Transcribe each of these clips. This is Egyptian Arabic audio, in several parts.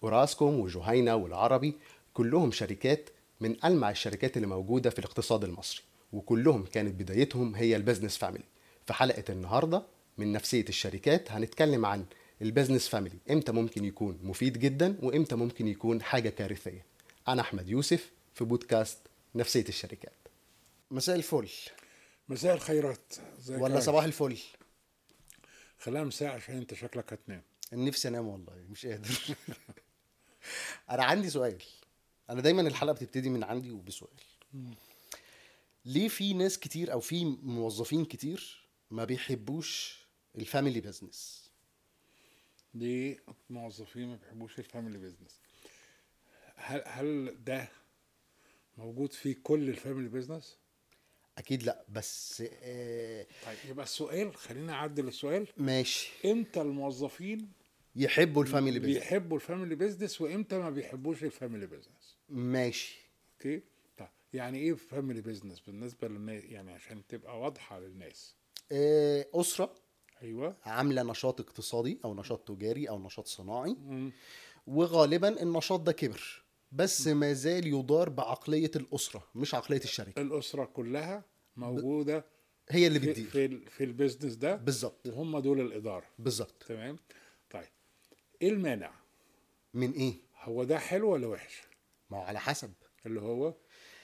اوراسكوم وجهينة والعربي كلهم شركات من ألمع الشركات اللي موجودة في الاقتصاد المصري وكلهم كانت بدايتهم هي البيزنس فاميلي في حلقة النهاردة من نفسية الشركات هنتكلم عن البيزنس فاميلي امتى ممكن يكون مفيد جدا وامتى ممكن يكون حاجة كارثية أنا أحمد يوسف في بودكاست نفسية الشركات مساء الفل مساء الخيرات ازيك ولا يا صباح الفل خليها مساء عشان انت شكلك هتنام نفسي انام والله مش قادر انا عندي سؤال انا دايما الحلقه بتبتدي من عندي وبسؤال ليه في ناس كتير او في موظفين كتير ما بيحبوش الفاميلي بزنس ليه موظفين ما بيحبوش الفاميلي بيزنس هل هل ده موجود في كل الفاميلي بيزنس اكيد لا بس آه طيب يبقى السؤال خلينا اعدل السؤال ماشي امتى الموظفين يحبوا الفاميلي بزنس بيحبوا الفاميلي بيزنس وامتى ما بيحبوش الفاميلي بيزنس ماشي اوكي طيب يعني ايه فاميلي بيزنس بالنسبه للناس يعني عشان تبقى واضحه للناس آه اسره ايوه عامله نشاط اقتصادي او نشاط تجاري او نشاط صناعي مم. وغالبا النشاط ده كبر بس ما زال يدار بعقليه الاسره مش عقليه الشركه الاسره كلها موجوده هي اللي في بتدير في, ال- في البيزنس ده بالظبط وهم دول الاداره بالظبط تمام طيب ايه المانع من ايه هو ده حلو ولا وحش ما هو على حسب اللي هو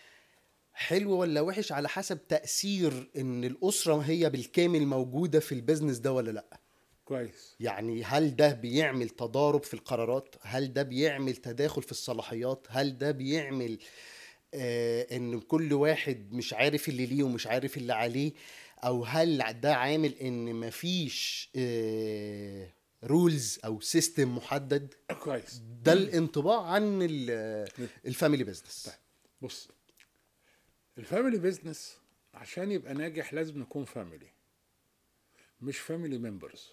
حلو ولا وحش على حسب تأثير ان الأسرة هي بالكامل موجودة في البيزنس ده ولا لا كويس يعني هل ده بيعمل تضارب في القرارات هل ده بيعمل تداخل في الصلاحيات هل ده بيعمل آه ان كل واحد مش عارف اللي ليه ومش عارف اللي عليه او هل ده عامل ان مفيش آه رولز او سيستم محدد كويس ده الانطباع عن ال- الفاميلي بيزنس طيب بص الفاميلي بيزنس عشان يبقى ناجح لازم نكون فاميلي مش فاميلي ممبرز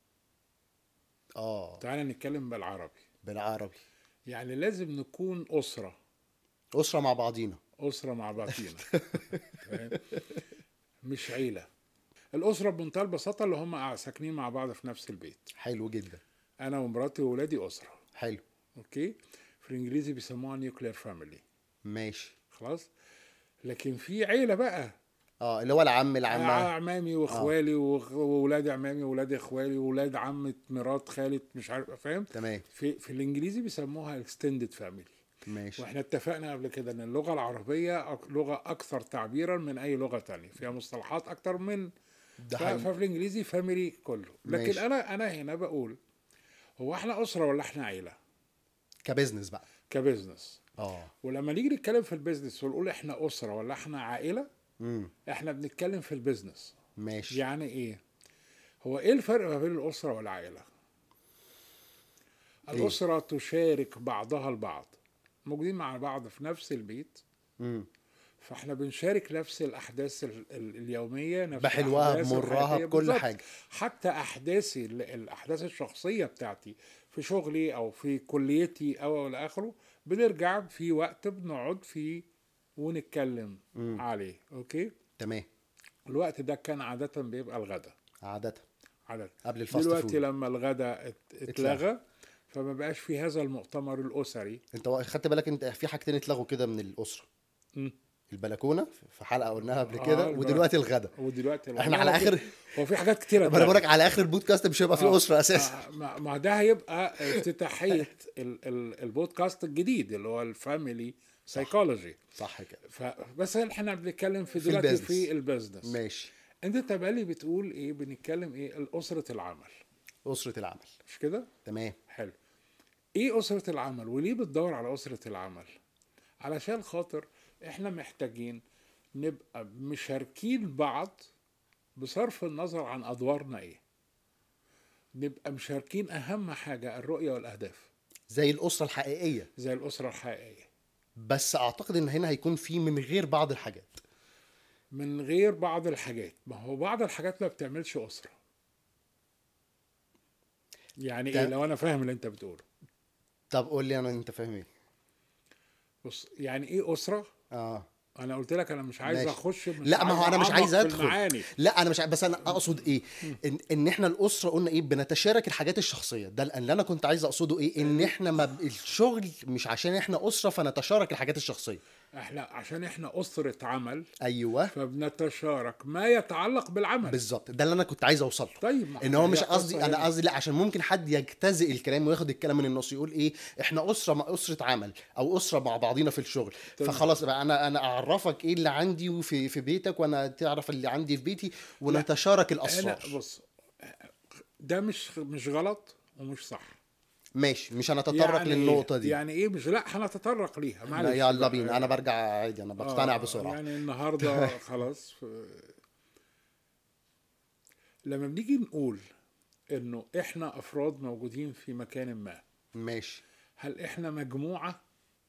اه تعالى نتكلم بالعربي بالعربي يعني لازم نكون اسره اسره مع بعضينا اسره مع بعضينا تمام؟ مش عيله الاسره بمنتهى البساطه اللي هم ساكنين مع بعض في نفس البيت حلو جدا انا ومراتي واولادي اسره حلو اوكي في الانجليزي بيسموها نيوكلير فاميلي ماشي خلاص لكن في عيله بقى اه اللي هو العم العمه اعمامي واخوالي وغ- واولاد اعمامي واولاد اخوالي واولاد عمه مرات خالة مش عارف فاهم تمام في في الانجليزي بيسموها اكستندد فاميلي ماشي واحنا اتفقنا قبل كده ان اللغه العربيه أك- لغه اكثر تعبيرا من اي لغه تانية فيها مصطلحات اكتر من ده ف- حقيقي. ففي الانجليزي فاميلي كله لكن ماشي. انا انا هنا بقول هو احنا اسره ولا احنا عيله كبزنس بقى كبزنس اه ولما نيجي نتكلم في البيزنس ونقول احنا اسره ولا احنا عائله امم احنا بنتكلم في البيزنس ماشي يعني ايه هو ايه الفرق ما بين الاسره والعائله إيه؟ الاسره تشارك بعضها البعض موجودين مع بعض في نفس البيت امم فاحنا بنشارك نفس الاحداث ال- ال- اليوميه نفس بحلوها الأحداث بمرها الحياتية بكل بالظبط. حاجه حتى احداثي ال- الاحداث الشخصيه بتاعتي في شغلي او في كليتي او او الى اخره بنرجع في وقت بنقعد فيه ونتكلم مم. عليه اوكي تمام الوقت ده كان عاده بيبقى الغدا عاده عادة قبل الفاست دلوقتي فود لما الغداء ات- اتلغى. اتلغى فما بقاش في هذا المؤتمر الاسري انت خدت بالك انت في حاجتين اتلغوا كده من الاسره مم. البلكونه في حلقه قلناها قبل آه، كده البلكونة. ودلوقتي الغدا ودلوقتي احنا على هو في- اخر هو في حاجات كتيره ما انا بقول لك على اخر البودكاست مش هيبقى فيه آه. اسره اساسا آه، ما ما ده هيبقى افتتاحيه ال- ال- البودكاست الجديد اللي هو الفاميلي سايكولوجي صح كده فبس احنا بنتكلم في في دلوقتي البيزنس. في البيزنس ماشي انت تبالي بتقول ايه بنتكلم ايه اسره العمل اسره العمل مش كده تمام حلو ايه اسره العمل وليه بتدور على اسره العمل علشان خاطر احنا محتاجين نبقى مشاركين بعض بصرف النظر عن ادوارنا ايه نبقى مشاركين اهم حاجه الرؤيه والاهداف زي الاسره الحقيقيه زي الاسره الحقيقيه بس اعتقد ان هنا هيكون في من غير بعض الحاجات من غير بعض الحاجات ما هو بعض الحاجات ما بتعملش اسره يعني ايه ده- لو انا فاهم اللي انت بتقوله طب قول لي انا انت فاهم ايه بص يعني ايه اسره اه انا قلت لك انا مش عايز ماشي. اخش مش لا ما هو انا مش أعمق عايز في ادخل المعاني لا انا مش عايز بس انا اقصد ايه ان, ان احنا الاسره قلنا ايه بنتشارك الحاجات الشخصيه ده اللي انا كنت عايز اقصده ايه ان احنا ما ب- الشغل مش عشان احنا اسره فنتشارك الحاجات الشخصيه احنا عشان احنا اسره عمل ايوه فبنتشارك ما يتعلق بالعمل بالظبط ده اللي انا كنت عايز اوصل له طيب ما ان هو هي مش قصة قصدي انا هنا. قصدي لا عشان ممكن حد يجتزئ الكلام وياخد الكلام من النص يقول ايه احنا اسره مع اسره عمل او اسره مع بعضينا في الشغل تمام. فخلاص بقى انا انا اعرفك ايه اللي عندي وفي في بيتك وانا تعرف اللي عندي في بيتي ونتشارك الاسرار انا بص ده مش مش غلط ومش صح ماشي مش هنتطرق للنقطه دي يعني ايه مش لا هنتطرق ليها لا معلش يلا بقى. بينا انا برجع عادي انا بقتنع آه، بسرعه يعني النهارده خلاص ف... لما بنيجي نقول انه احنا افراد موجودين في مكان ما ماشي هل احنا مجموعه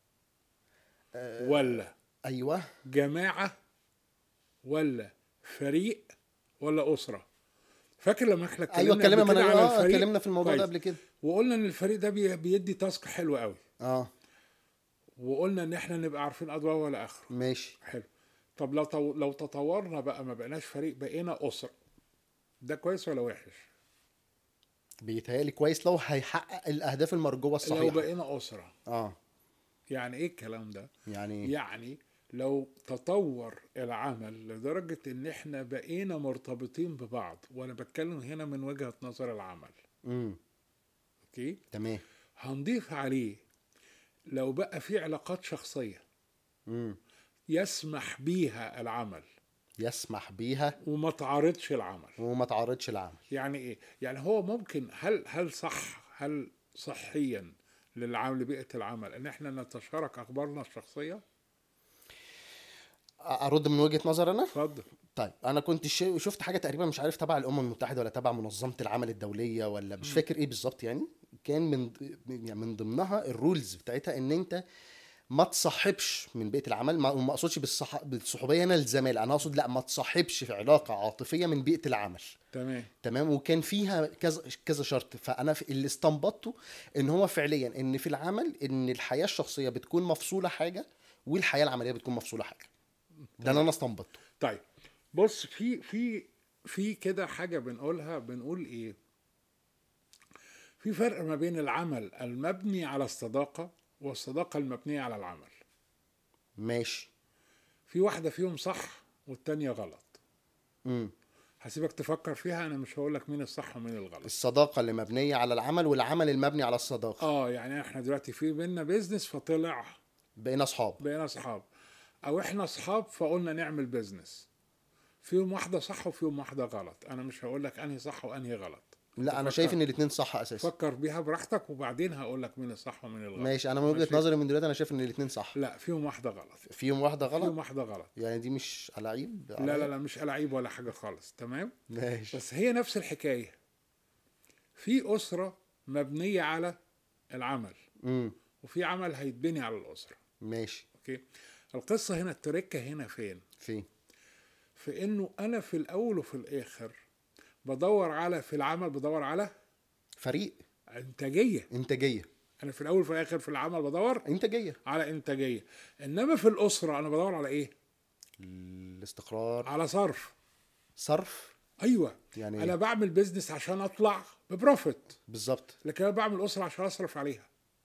ولا ايوه جماعه ولا فريق ولا اسره فاكر لما احنا ايوه اتكلمنا اتكلمنا قبل من كده على اه الفريق؟ اتكلمنا في الموضوع ده كويس. قبل كده وقلنا ان الفريق ده بي- بيدي تاسك حلو قوي اه وقلنا ان احنا نبقى عارفين ادوار ولا اخره ماشي حلو طب لو طو... لو تطورنا بقى ما بقيناش فريق بقينا اسره ده كويس ولا وحش بيتهيألي كويس لو هيحقق الاهداف المرجوه لو الصحيحه بقينا اسره اه يعني ايه الكلام ده يعني يعني لو تطور العمل لدرجة ان احنا بقينا مرتبطين ببعض وانا بتكلم هنا من وجهة نظر العمل امم اوكي تمام هنضيف عليه لو بقى في علاقات شخصية امم يسمح بيها العمل يسمح بيها وما تعارضش العمل وما تعرضش العمل يعني ايه يعني هو ممكن هل هل صح هل صحيا للعمل لبيئة العمل ان احنا نتشارك اخبارنا الشخصية ارد من وجهه نظر انا اتفضل طيب انا كنت ش- شفت حاجه تقريبا مش عارف تبع الامم المتحده ولا تبع منظمه العمل الدوليه ولا مش فاكر ايه بالظبط يعني كان من يعني من ضمنها الرولز بتاعتها ان انت ما تصاحبش من بيئه العمل ما ما اقصدش بالصح... بالصحوبيه هنا الزماله انا اقصد لا ما تصاحبش في علاقه عاطفيه من بيئه العمل تمام تمام وكان فيها كذا كذا شرط فانا في اللي استنبطته ان هو فعليا ان في العمل ان الحياه الشخصيه بتكون مفصوله حاجه والحياه العمليه بتكون مفصوله حاجه ده اللي انا استنبطته طيب بص في في في كده حاجة بنقولها بنقول ايه في فرق ما بين العمل المبني على الصداقة والصداقة المبنية على العمل ماشي في واحدة فيهم صح والتانية غلط امم هسيبك تفكر فيها انا مش هقول لك مين الصح ومين الغلط الصداقه اللي مبنيه على العمل والعمل المبني على الصداقه اه يعني احنا دلوقتي في بينا بيزنس فطلع بقينا اصحاب بقينا اصحاب او احنا اصحاب فقلنا نعمل بيزنس فيهم واحدة صح وفيهم واحدة غلط انا مش هقول لك انهي صح وانهي غلط لا انا فكر- شايف ان الاثنين صح اساسا فكر بيها براحتك وبعدين هقول لك مين الصح ومين الغلط ماشي انا من وجهه ماشي. نظري من دلوقتي انا شايف ان الاثنين صح لا فيهم واحدة غلط فيهم واحده فيهم غلط واحدة غلط يعني دي مش ألاعيب لا لا لا مش ألعيب ولا حاجة خالص تمام ماشي بس هي نفس الحكاية في أسرة مبنية على العمل امم وفي عمل هيتبني على الأسرة ماشي أوكي القصة هنا التركة هنا فين فين في إنه أنا في الأول وفي الآخر بدور على في العمل بدور على فريق إنتاجية انتاجيه أنا في الأول وفي الآخر في العمل بدور انتاجيه على إنتاجية إنما في الأسرة أنا بدور على إيه؟ الاستقرار على صرف صرف ايوه يعني انا بعمل بيزنس عشان اطلع ببروفيت بالظبط لكن انا بعمل اسره عشان اصرف عليها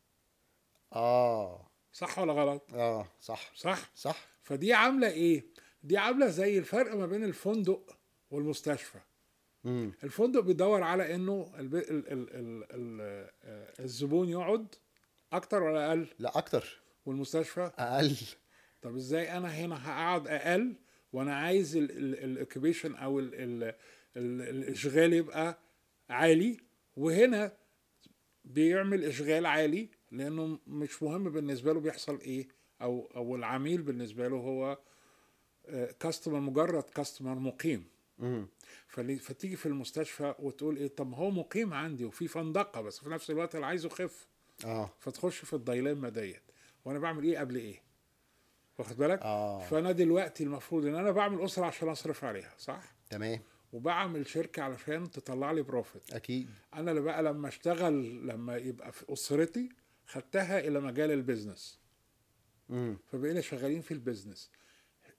اه صح ولا غلط اه صح صح صح فدي عامله ايه دي عامله زي الفرق ما بين الفندق والمستشفى امم الفندق بيدور على انه الب... ال... ال... ال... ال... آه، الزبون يقعد اكتر ولا اقل لا اكتر والمستشفى اقل طب ازاي انا هنا هقعد اقل وانا عايز الاوكيبيشن او ال ال ال الاشغال يبقى عالي وهنا بيعمل اشغال عالي لانه مش مهم بالنسبه له بيحصل ايه او او العميل بالنسبه له هو كاستمر مجرد كاستمر مقيم امم فلي- فتيجي في المستشفى وتقول ايه طب ما هو مقيم عندي وفي فندقه بس في نفس الوقت اللي عايزه يخف اه فتخش في الدايلما ديت وانا بعمل ايه قبل ايه واخد بالك اه فانا دلوقتي المفروض ان انا بعمل اسره عشان اصرف عليها صح تمام وبعمل شركه علشان تطلع لي بروفيت اكيد انا اللي بقى لما اشتغل لما يبقى في اسرتي خدتها الى مجال البيزنس امم فبقينا شغالين في البيزنس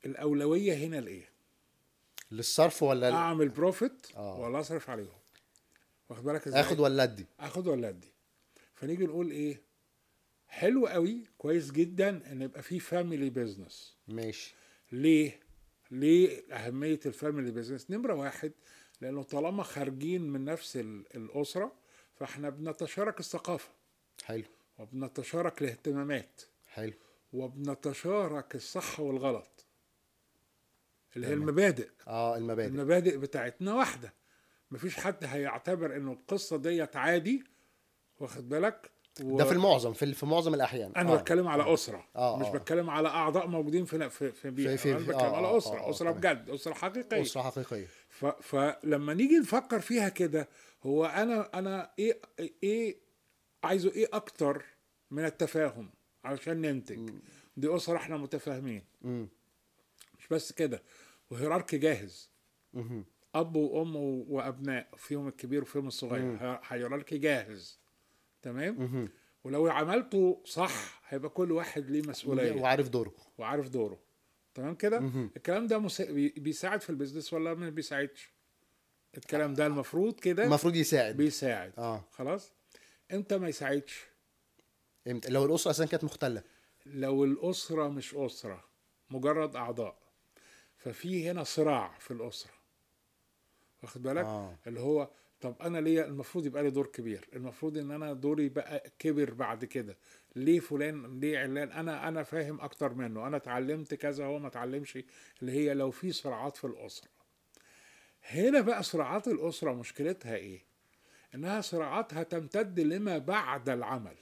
الاولويه هنا لايه للصرف ولا ال- اعمل بروفيت آه. ولا اصرف عليهم واخد بالك ازاي اخد ولا ادي اخد ولا ادي فنيجي نقول ايه حلو قوي كويس جدا ان يبقى في فاميلي بيزنس ماشي ليه ليه اهميه الفاميلي بيزنس نمره واحد لانه طالما خارجين من نفس ال- الاسره فاحنا بنتشارك الثقافه حلو وبنتشارك الاهتمامات حلو وبنتشارك الصح والغلط اللي هي تمام. المبادئ اه المبادئ المبادئ بتاعتنا واحده مفيش حد هيعتبر انه القصه ديت عادي واخد بالك و... ده في المعظم في في معظم الاحيان انا آه. بتكلم على اسره آه، مش آه. بتكلم على اعضاء موجودين في في في بيئه في- في- انا في- بتكلم آه، على آه، اسره آه، اسره تمام. بجد اسره حقيقيه اسره حقيقيه ف... فلما نيجي نفكر فيها كده هو انا انا ايه ايه عايزه ايه اكتر من التفاهم علشان ننتج دي اسره احنا متفاهمين امم مش بس كده وهيراركي جاهز مهم. اب وام و- وابناء فيهم الكبير وفيهم الصغير هي- هيراركي جاهز تمام مهم. ولو عملته صح هيبقى كل واحد ليه مسؤوليه وعارف دوره وعارف دوره تمام كده مهم. الكلام ده مسا... بي- بيساعد في البيزنس ولا ما بيساعدش الكلام ده المفروض كده المفروض يساعد بيساعد اه خلاص امتى ما يساعدش امتى لو الاسره اصلا كانت مختله لو الاسره مش اسره مجرد اعضاء ففي هنا صراع في الاسره واخد بالك آه. اللي هو طب انا ليا المفروض يبقى لي دور كبير المفروض ان انا دوري بقى كبر بعد كده ليه فلان ليه علان انا انا فاهم اكتر منه انا اتعلمت كذا هو ما اتعلمش اللي هي لو في صراعات في الاسره هنا بقى صراعات الاسره مشكلتها ايه انها صراعات هتمتد لما بعد العمل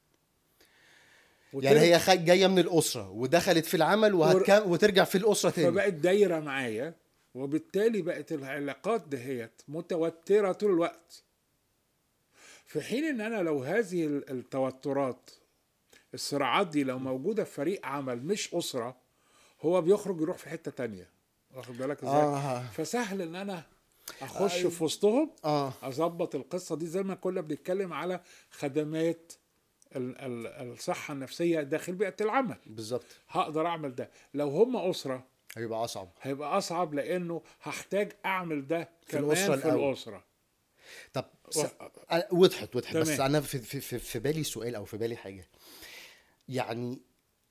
يعني وتر- هي خ- جايه من الاسره ودخلت في العمل وهتكم... وترجع في الاسره تاني فبقت دايره معايا وبالتالي بقت العلاقات دهيت متوتره طول الوقت في حين ان انا لو هذه ال- التوترات الصراعات دي لو موجوده في فريق عمل مش اسره هو بيخرج يروح في حته تانية واخد بالك ازاي آه. فسهل ان انا اخش في وسطهم اه اظبط القصه دي زي ما كنا بنتكلم على خدمات ال- ال- الصحه النفسيه داخل بيئه العمل بالظبط هقدر اعمل ده لو هم اسره هيبقى اصعب هيبقى اصعب لانه هحتاج اعمل ده في كمان الأسرة في الأول. الاسره طب س... و- أنا- وضحت وضحت بس تمام. انا في, في, في, في بالي سؤال او في بالي حاجه يعني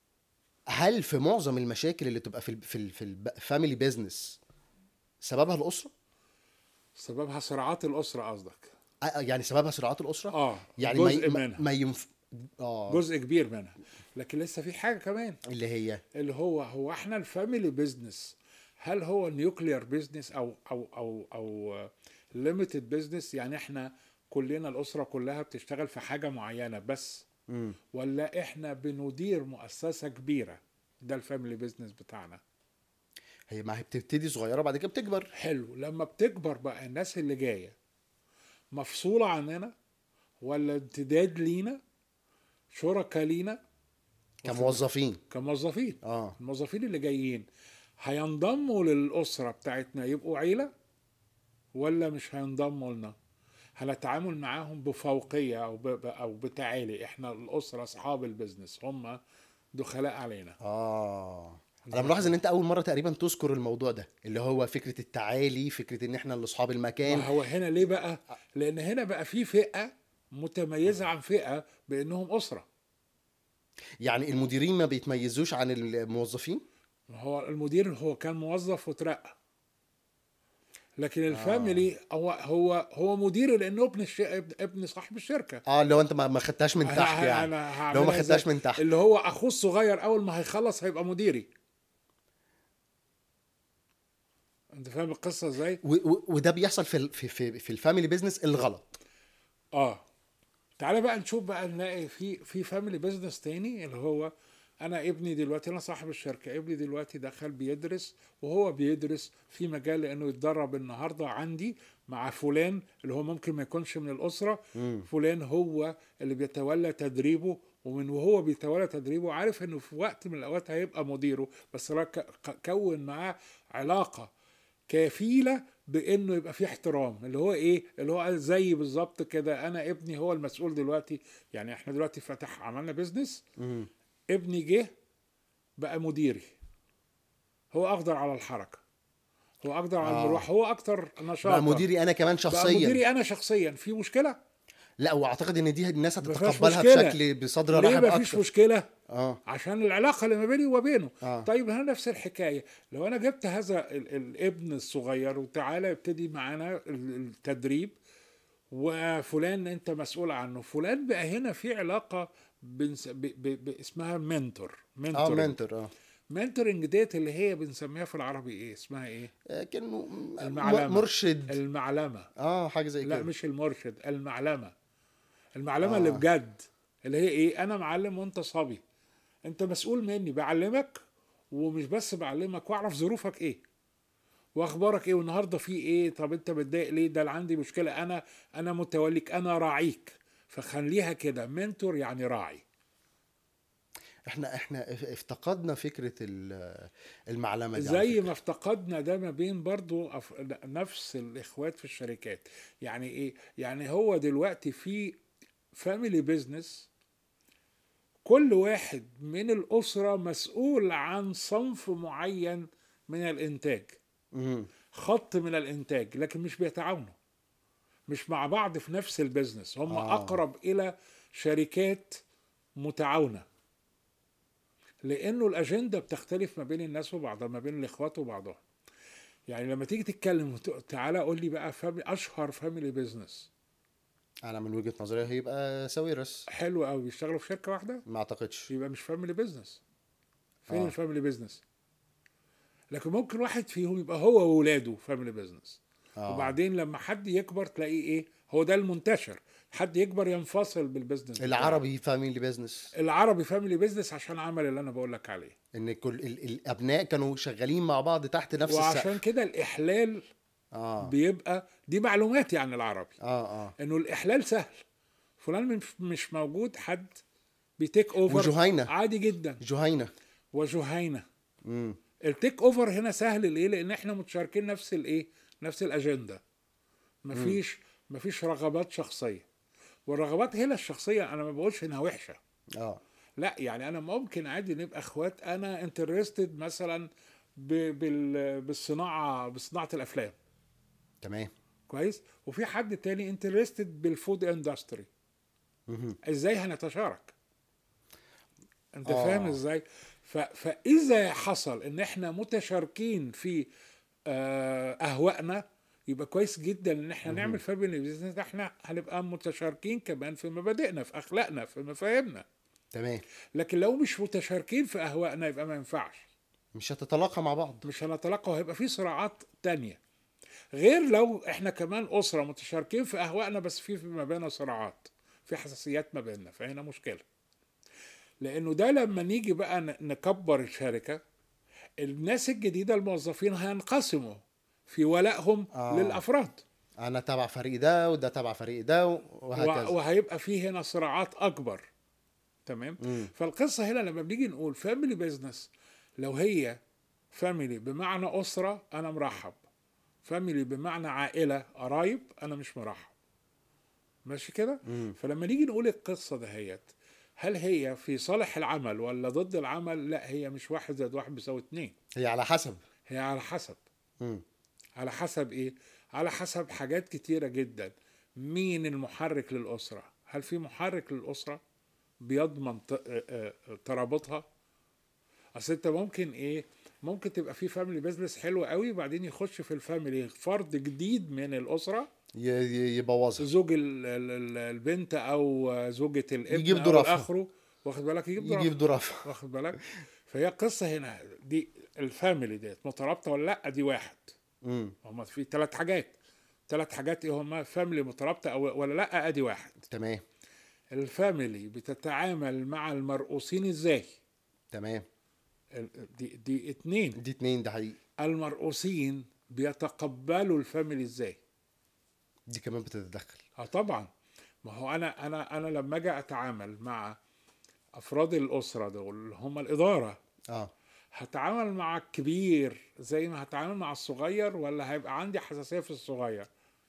هل في معظم المشاكل اللي تبقى في ال في ال في الفاميلي بيزنس سببها الاسره سببها صراعات الاسره قصدك آه، يعني سببها صراعات الاسره اه يعني جزء ما, ي- منها ما ينف... اه جزء كبير منها لكن لسه في حاجه كمان اللي هي اللي هو هو احنا الفاميلي بيزنس هل هو نيوكلير بيزنس او او او او ليميتد بيزنس يعني احنا كلنا الاسره كلها بتشتغل في حاجه معينه بس مم. ولا احنا بندير مؤسسه كبيره ده الفاميلي بيزنس بتاعنا هي ما هي بتبتدي صغيره بعد كده بتكبر حلو لما بتكبر بقى الناس اللي جايه مفصوله عننا ولا امتداد لينا شركاء لينا كموظفين كموظفين اه الموظفين اللي جايين هينضموا للأسرة بتاعتنا يبقوا عيلة ولا مش هينضموا لنا هنتعامل معاهم بفوقية أو ب... أو بتعالي إحنا الأسرة أصحاب البيزنس هم دخلاء علينا اه انا ملاحظ ان انت اول مره تقريبا تذكر الموضوع ده اللي هو فكره التعالي فكره ان احنا اللي اصحاب المكان ما هو هنا ليه بقى لأن هنا بقى في فئة متميزة عن فئة بأنهم أسرة يعني المديرين ما بيتميزوش عن الموظفين ما هو المدير هو كان موظف وترقى لكن الفاميلي هو هو هو مدير لانه ابن الش... ابن- ابن صاحب الشركه اه لو انت ما ما خدتهاش من أنا- تحت يعني أنا هعملها لو ما إزاي؟ خدتهاش من تحت اللي هو اخوه الصغير اول ما هيخلص هيبقى مديري انت فاهم القصه ازاي و- و- وده بيحصل في ال- في في, في الفاميلي بيزنس الغلط اه تعالى بقى نشوف بقى نلاقي في في فاميلي بزنس تاني اللي هو انا ابني دلوقتي انا صاحب الشركه ابني دلوقتي دخل بيدرس وهو بيدرس في مجال انه يتدرب النهارده عندي مع فلان اللي هو ممكن ما يكونش من الاسره فلان هو اللي بيتولى تدريبه ومن وهو بيتولى تدريبه عارف انه في وقت من الاوقات هيبقى مديره بس هو ك- ك- كون معاه علاقه كفيله بانه يبقى في احترام اللي هو ايه اللي هو زي بالظبط كده انا ابني هو المسؤول دلوقتي يعني احنا دلوقتي فتح عملنا بيزنس ابني جه بقى مديري هو اقدر على الحركه هو اقدر على آه. المروح هو اكتر نشاطا بقى مديري انا كمان بقى شخصيا مديري انا شخصيا في مشكله لا واعتقد ان دي الناس ما فيهاش هتتقبلها مشكلة. بشكل بصدر ليه رحب ما فيش اكتر مشكله اه عشان العلاقه اللي ما بيني وبينه آه. طيب هنا نفس الحكايه لو انا جبت هذا ال- الابن الصغير وتعالى ابتدي معانا ال- التدريب وفلان انت مسؤول عنه فلان بقى هنا في علاقه بنس... ب... ب... ب... اسمها منتور اه منتور اه منتورنج ديت اللي هي بنسميها في العربي ايه اسمها ايه آه، كانه م- المعلمة. مرشد المعلمه اه حاجه زي لا كده مش المرشد المعلمه المعلمه آه. اللي بجد اللي هي ايه انا معلم وانت صبي انت مسؤول مني بعلمك ومش بس بعلمك واعرف ظروفك ايه واخبارك ايه والنهارده في ايه طب انت متضايق ليه ده اللي عندي مشكله انا انا متوليك انا راعيك فخليها كده منتور يعني راعي احنا احنا اف- افتقدنا فكره ال- المعلمه دي على زي فكرة. ما افتقدنا ده ما بين برضو أف... نفس الاخوات في الشركات يعني ايه يعني هو دلوقتي في فاميلي بيزنس كل واحد من الاسره مسؤول عن صنف معين من الانتاج مهم. خط من الانتاج لكن مش بيتعاونوا مش مع بعض في نفس البيزنس هم آه. آه. اقرب الى شركات متعاونه لانه الاجنده بتختلف ما بين الناس وبعضها ما بين الاخوات وبعضها يعني لما تيجي تتكلم وت- تعالى قول لي بقى فامي اشهر فاميلي بيزنس انا من وجهه نظري هيبقى ساويرس حلو قوي بيشتغلوا في شركه واحده ما اعتقدش يبقى مش فاميلي بيزنس فين آه. آه. الفاميلي بيزنس لكن ممكن واحد فيهم يبقى هو وولاده فاميلي بيزنس آه. وبعدين لما حد يكبر تلاقيه ايه هو ده المنتشر حد يكبر ينفصل بالبيزنس بتاعه. العربي فاميلي بيزنس العربي فاميلي بيزنس عشان عمل اللي انا بقول لك عليه ان كل ال- الابناء كانوا شغالين مع بعض تحت نفس وعشان السقف كده الاحلال اه بيبقى دي معلوماتي عن العربي اه اه انه الاحلال سهل فلان مش- مش موجود حد بيتيك اوفر وجهينة. عادي جدا جهينه وجهينه امم التيك اوفر هنا سهل ليه لان احنا متشاركين نفس الايه نفس الاجنده مفيش مفيش رغبات شخصيه والرغبات هنا الشخصيه انا ما بقولش انها وحشه اه لا يعني انا ممكن عادي نبقى اخوات انا انترستد مثلا ب- بال- بالصناعه بصناعه الافلام تمام كويس وفي حد تاني انترستد بالفود اندستري مهم. ازاي هنتشارك انت آه. فاهم ازاي ف... فاذا حصل ان احنا متشاركين في آه، اهوائنا يبقى كويس جدا ان احنا نعمل فاميلي بيزنس احنا هنبقى متشاركين كمان في مبادئنا في اخلاقنا في مفاهيمنا تمام لكن لو مش متشاركين في اهوائنا يبقى ما ينفعش مش هتتلاقى مع بعض مش هنتلقى وهيبقى في صراعات تانية غير لو احنا كمان أسرة متشاركين في أهوائنا بس في ما بيننا صراعات في حساسيات ما بيننا فهنا مشكلة لأنه ده لما نيجي بقى ن- نكبر الشركة الناس الجديدة الموظفين هينقسموا في ولائهم آه. آه. للأفراد انا تبع فريق ده وده تبع فريق ده وهكذا و- وهيبقى في هنا صراعات أكبر تمام مم. فالقصة هنا لما بنيجي نقول فاميلي بيزنس لو هي فاميلي بمعنى أسرة أنا مرحب فاميلي بمعنى عائلة قرايب أنا مش مرحب ماشي كده مم. فلما نيجي نقول القصة دهيت هل هي في صالح العمل ولا ضد العمل لا هي مش واحد زائد واحد بيساوي اتنين هي على حسب هي على حسب مم. على حسب ايه على حسب حاجات كتيرة جدا مين المحرك للأسرة هل في محرك للأسرة بيضمن ت- آه، آه، ترابطها اصل انت ممكن ايه ممكن تبقى في فاميلي بيزنس حلو قوي وبعدين يخش في الفاميلي فرد جديد من الأسرة ي- ي- يبوظها زوج ال- ال- ال- البنت او زوجة الابن يجيب او ضرافة. اخره واخد بالك يجيب ضرافة يجيب ضرافه واخد بالك فهي قصة هنا دي الفاميلي ديت مترابطة ولا لا دي واحد مم. هما في ثلاث حاجات ثلاث حاجات ايه هما فاميلي مترابطه او ولا لا ادي واحد تمام الفاميلي بتتعامل مع المرؤوسين ازاي تمام ال- دي دي اتنين دي اتنين ده حقيقي المرؤوسين بيتقبلوا الفاميلي ازاي دي كمان بتتدخل اه طبعا ما هو انا انا انا لما اجي اتعامل مع افراد الاسره دول اللي هم الاداره اه هتعامل مع الكبير زي ما هتعامل مع الصغير ولا هيبقى عندي حساسيه في الصغير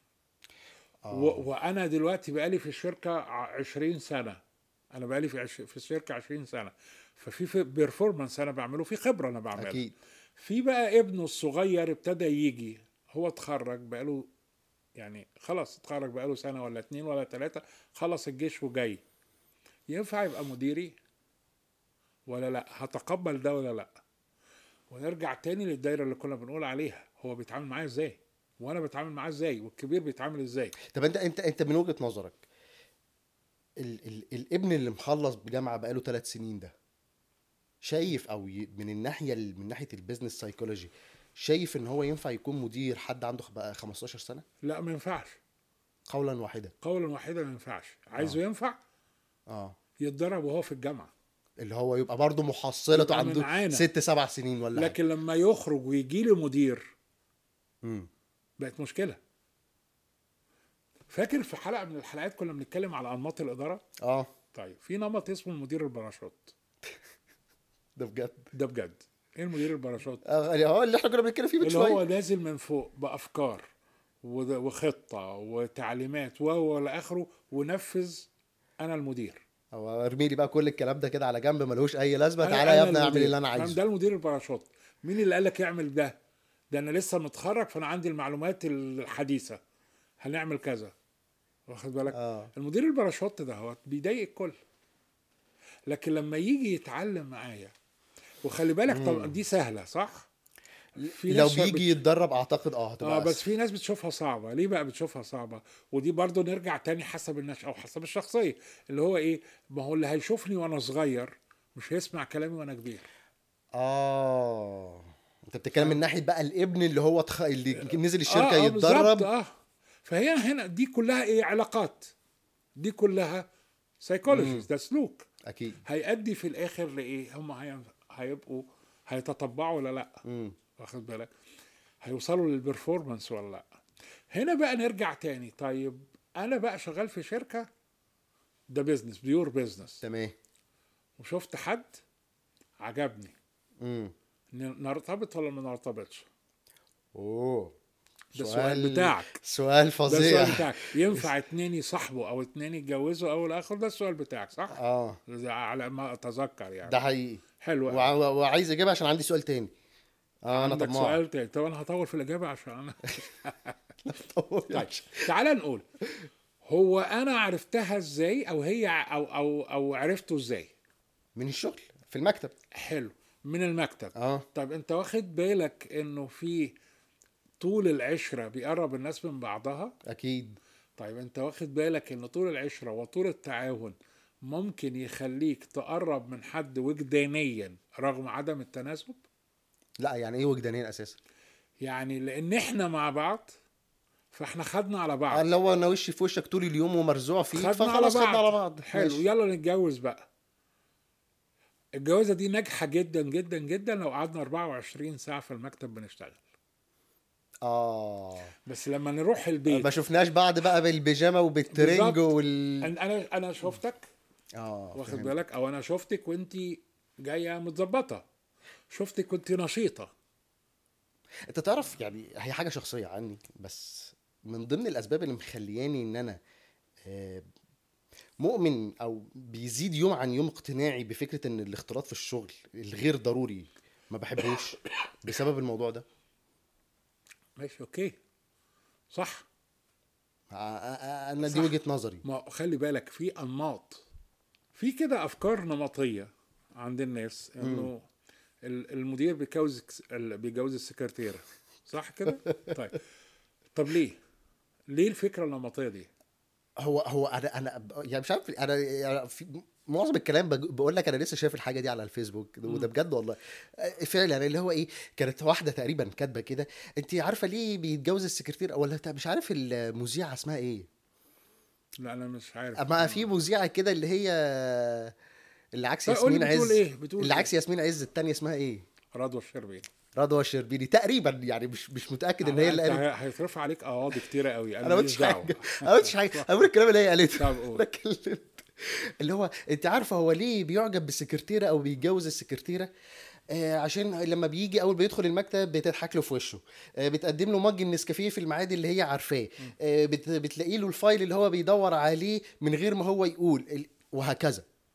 اه و... وانا دلوقتي بقالي في الشركه ع- 20 سنه انا بقالي في عش... في الشركه 20 سنه ففي في بيرفورمانس انا بعمله في خبره انا بعملها اكيد في بقى ابنه الصغير ابتدى يجي هو اتخرج بقاله يعني خلاص اتخرج بقاله سنة ولا اتنين ولا تلاتة خلص الجيش وجاي ينفع يبقى مديري ولا لا هتقبل ده ولا لا ونرجع تاني للدايرة اللي كنا بنقول عليها هو بيتعامل معايا ازاي وانا بتعامل معاه ازاي والكبير بيتعامل ازاي طب انت انت انت من وجهه نظرك ال ال الابن اللي مخلص بجامعه بقاله ثلاث سنين ده شايف او ي- من الناحيه ال- من ناحيه البيزنس سايكولوجي شايف ان هو ينفع يكون مدير حد عنده بقى 15 سنه لا ما ينفعش قولا واحدا قولا واحدا ما ينفعش عايزه ينفع اه يتدرب وهو في الجامعه اللي هو يبقى برضه محصلته يبقى من عنده معانا. ست سبع سنين ولا لكن لما يخرج ويجي لي مدير امم بقت مشكله فاكر في حلقه من الحلقات كنا بنتكلم على انماط الاداره اه طيب في نمط اسمه المدير الباراشوت ده بجد ده بجد ايه المدير الباراشوت اه اللي هو اللي احنا كنا بنتكلم فيه من اللي هو شويه نازل من فوق بافكار وده- وخطه وتعليمات و الى اخره ونفذ انا المدير هو ارمي لي بقى كل الكلام ده كده على جنب ملوش اي لازمه أنا- تعالى يا أنا ابني اعمل المدير. اللي انا فاهم؟ عايزه ده المدير الباراشوت مين اللي قال لك اعمل ده ده انا لسه متخرج فانا عندي المعلومات الحديثه هنعمل كذا واخد بالك اه المدير الباراشوت ده هو بيضايق الكل لكن لما يجي يتعلم معايا وخلي بالك طب دي سهله صح في لو ناس شا- بيجي يتدرب اعتقد اه هتبقى اه بس أسهل. في ناس بتشوفها صعبه ليه بقى بتشوفها صعبه ودي برضو نرجع تاني حسب النشأة او حسب الشخصيه اللي هو ايه ما هو اللي هيشوفني وانا صغير مش هيسمع كلامي وانا كبير اه انت بتتكلم من ناحيه بقى الابن اللي هو تخ... اللي نزل الشركه آه آه يتدرب بالظبط، اه فهي هنا دي كلها ايه علاقات دي كلها سايكولوجي ده سلوك اكيد هيأدي في الاخر لايه هم هي... هيبقوا هيتطبعوا ولا لا امم واخد بالك هيوصلوا للبرفورمانس ولا لا هنا بقى نرجع تاني طيب انا بقى شغال في شركه ده بيزنس بيور بيزنس تمام وشفت حد عجبني امم ن- نرتبط ولا ما نرتبطش اوه ده السؤال بتاعك. سؤال ده فظيع السؤال بتاعك ينفع اتنين يصاحبوا او اتنين يتجوزوا او الاخر ده السؤال بتاعك صح اه ده على ما اتذكر يعني ده حقيقي حلو وع- وع- وعايز اجيبها عشان عندي سؤال تاني اه انا عندك طماع سؤال تاني طب انا هطول في الاجابه عشان انا طيب طيب تعال نقول هو انا عرفتها ازاي او هي ع- او او او عرفته ازاي من الشغل في المكتب حلو من المكتب اه طب انت واخد بالك انه في طول العشره بيقرب الناس من بعضها اكيد طيب انت واخد بالك ان طول العشره وطول التعاون ممكن يخليك تقرب من حد وجدانيا رغم عدم التناسب لا يعني ايه وجدانين اساسا يعني لان احنا مع بعض فاحنا خدنا على بعض اللي هو انا وشي في وشك طول اليوم ومرزوع فيك خدنا على فخلاص بعض خدنا على بعض حلو ماشي. يلا نتجوز بقى الجوازه دي ناجحه جدا جدا جدا لو قعدنا 24 ساعه في المكتب بنشتغل اه بس لما نروح البيت ما شفناش بعض بقى بالبيجامه وبالترنج بالظبط. وال أن- انا انا شفتك اه واخد فهمت. بالك او انا شفتك وانت جايه متظبطه شفتك وانت نشيطه انت تعرف يعني هي حاجه شخصيه عني بس من ضمن الاسباب اللي مخلياني ان انا آه، مؤمن او بيزيد يوم عن يوم اقتناعي بفكره ان الاختلاط في الشغل الغير ضروري ما بحبوش بسبب الموضوع ده ماشي اوكي صح آه، آه، آه، انا دي صح. وجهه نظري ما خلي بالك في انماط في كده افكار نمطيه عند الناس انه ال- المدير بيجوز ال- بيجوز السكرتيره صح كده طيب طب ليه ليه الفكره النمطيه دي هو هو انا انا يعني مش عارف انا يعني في معظم الكلام بج- بقول لك انا لسه شايف الحاجه دي على الفيسبوك وده بجد والله آه، فعلا اللي هو ايه كانت واحده تقريبا كاتبه كده انت عارفه ليه بيتجوز السكرتير ولا بتاع- مش عارف المذيعه اسمها ايه لا انا مش عارف اما في مذيعه كده اللي هي اللي عكس طيب قولي ياسمين بتقول عز إيه؟ بتقول اللي إيه؟ عكس ياسمين عز التانية اسمها ايه رضوى الشربيني رضوى الشربيني تقريبا يعني مش مش متاكد ان هي اللي أنت قالت هي- هيترفع عليك قواضي كتيره قوي انا ما قلتش ماليش دعوة. حاجه انا ما قلتش حاجه انا بقول الكلام اللي هي قالته طب قول. أنا اتكلمت. اللي هو انت عارفه هو ليه بيعجب بالسكرتيره او بيتجوز السكرتيره آه عشان لما بيجي اول بيدخل المكتب بتضحك له في وشه آه بتقدم له مج النسكافيه في الميعاد اللي هي عارفاه آه بت بتلاقي له الفايل اللي هو بيدور عليه من غير ما هو يقول ال- وهكذا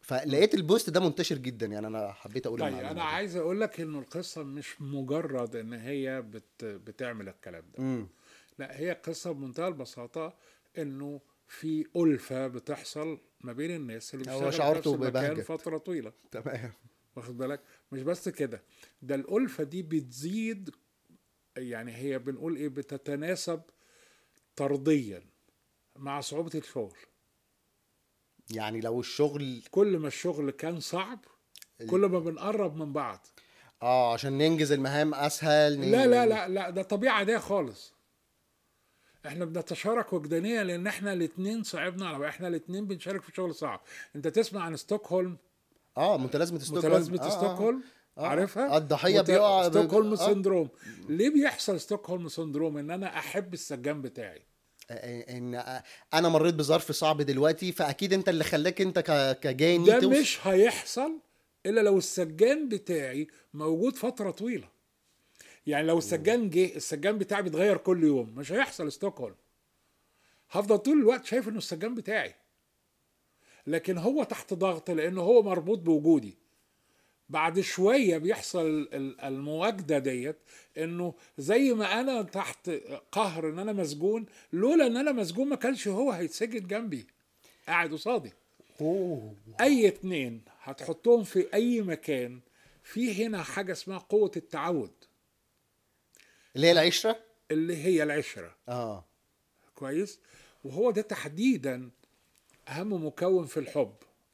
فلقيت البوست ده منتشر جدا يعني انا حبيت اقول طيب المعلومة انا دي. عايز اقول لك انه القصه مش مجرد ان هي بت بتعمل الكلام ده مم. لا هي قصه بمنتهى البساطه انه في ألفة بتحصل ما بين الناس اللي هو بيشتغلوا في شعرته نفس المكان ببهجة. فترة طويلة تمام واخد بالك مش بس كده ده الألفة دي بتزيد يعني هي بنقول ايه بتتناسب طرديا مع صعوبة الشغل يعني لو الشغل كل ما الشغل كان صعب كل ما بنقرب من بعض اه عشان ننجز المهام اسهل ن- لا لا لا لا ده طبيعة عادية خالص احنا بنتشارك وجدانيا لان احنا الاثنين صعبنا على احنا الاثنين بنشارك في شغل صعب انت تسمع عن ستوكهولم اه متلازمه ستوكهولم متلازمه آه، آه. ستوكهولم آه. عارفها الضحية مت- بيقع ب- ستوكهولم آه. سندروم ليه بيحصل ستوكهولم سندروم ان انا احب السجان بتاعي آه، ان آه، انا مريت بظرف صعب دلوقتي فاكيد انت اللي خلاك انت ك- كجاني ده توص- مش هيحصل الا لو السجان بتاعي موجود فتره طويله يعني لو السجان جه السجان بتاعي بيتغير كل يوم مش هيحصل ستوكهولم هفضل طول الوقت شايف انه السجان بتاعي لكن هو تحت ضغط لانه هو مربوط بوجودي بعد شويه بيحصل ال- المواجده ديت انه زي ما انا تحت قهر ان انا مسجون لولا ان انا مسجون ما كانش هو هيتسجن جنبي قاعد قصادي اوه اي اتنين هتحطهم في اي مكان في هنا حاجه اسمها قوه التعود اللي هي العشره اللي هي العشره اه كويس وهو ده تحديدا اهم مكون في الحب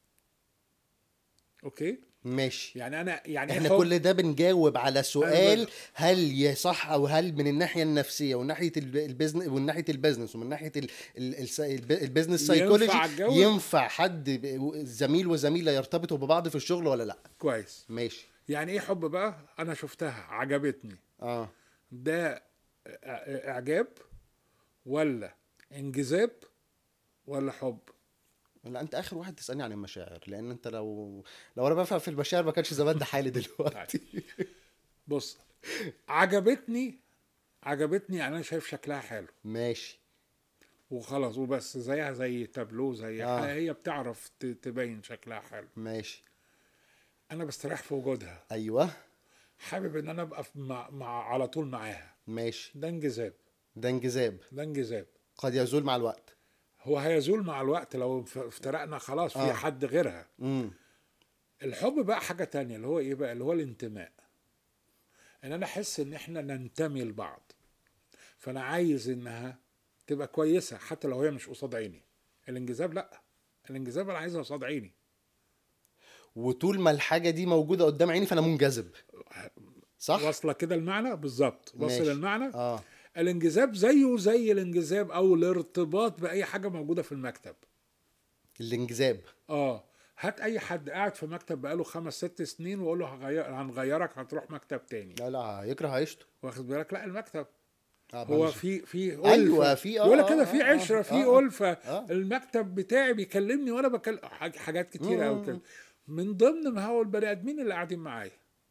اوكي ماشي يعني انا يعني احنا حب- كل ده بنجاوب على سؤال أيوة. هل يصح او هل من الناحيه النفسيه ومن ناحيه البيزنس ومن ناحيه البيزنس ومن ناحيه ال- ال- الس- الب- البيزنس ينفع سايكولوجي أتجوز؟ ينفع حد ب- زميل وزميله يرتبطوا ببعض في الشغل ولا لا كويس ماشي يعني ايه حب بقى انا شفتها عجبتني اه ده إع- اعجاب ولا انجذاب ولا حب لا انت اخر واحد تسالني عن المشاعر لان انت لو لو انا بفهم في المشاعر ما كانش زمان ده حالي دلوقتي بص عجبتني عجبتني يعني انا شايف شكلها حلو ماشي وخلاص وبس زيها زي تابلو زي آه. آه. هي بتعرف ت- تبين شكلها حلو ماشي انا بستريح في وجودها ايوه حابب ان انا ابقى في- مع, مع على طول معاها ماشي ده انجذاب ده انجذاب ده انجذاب قد يزول مع الوقت هو هيزول مع الوقت لو اف- افترقنا خلاص في آه. حد غيرها امم الحب بقى حاجة تانية اللي هو ايه بقى اللي هو الانتماء ان انا احس ان احنا ننتمي لبعض فانا عايز انها تبقى كويسة حتى لو هي مش قصاد عيني الانجذاب لا الانجذاب انا عايزها قصاد عيني وطول ما الحاجه دي موجوده قدام عيني فانا منجذب صح واصله كده المعنى بالظبط ماشي. واصل المعنى اه الانجذاب زيه زي الانجذاب او الارتباط باي حاجه موجوده في المكتب الانجذاب اه هات اي حد قاعد في مكتب بقاله خمس ست سنين وقول له هغير هنغيرك هتروح مكتب تاني لا لا يكره عيشته واخد بالك لا المكتب آه، هو معلش. في في أيوة، ألفة. في- آه، يقول آه، لك كده آه، في آه، عشره آه، في آه، ألفة آه. المكتب بتاعي بيكلمني وانا بكلم حاج- حاجات كتيره قوي مم. كده من ضمن ما هو البني ادمين اللي قاعدين معايا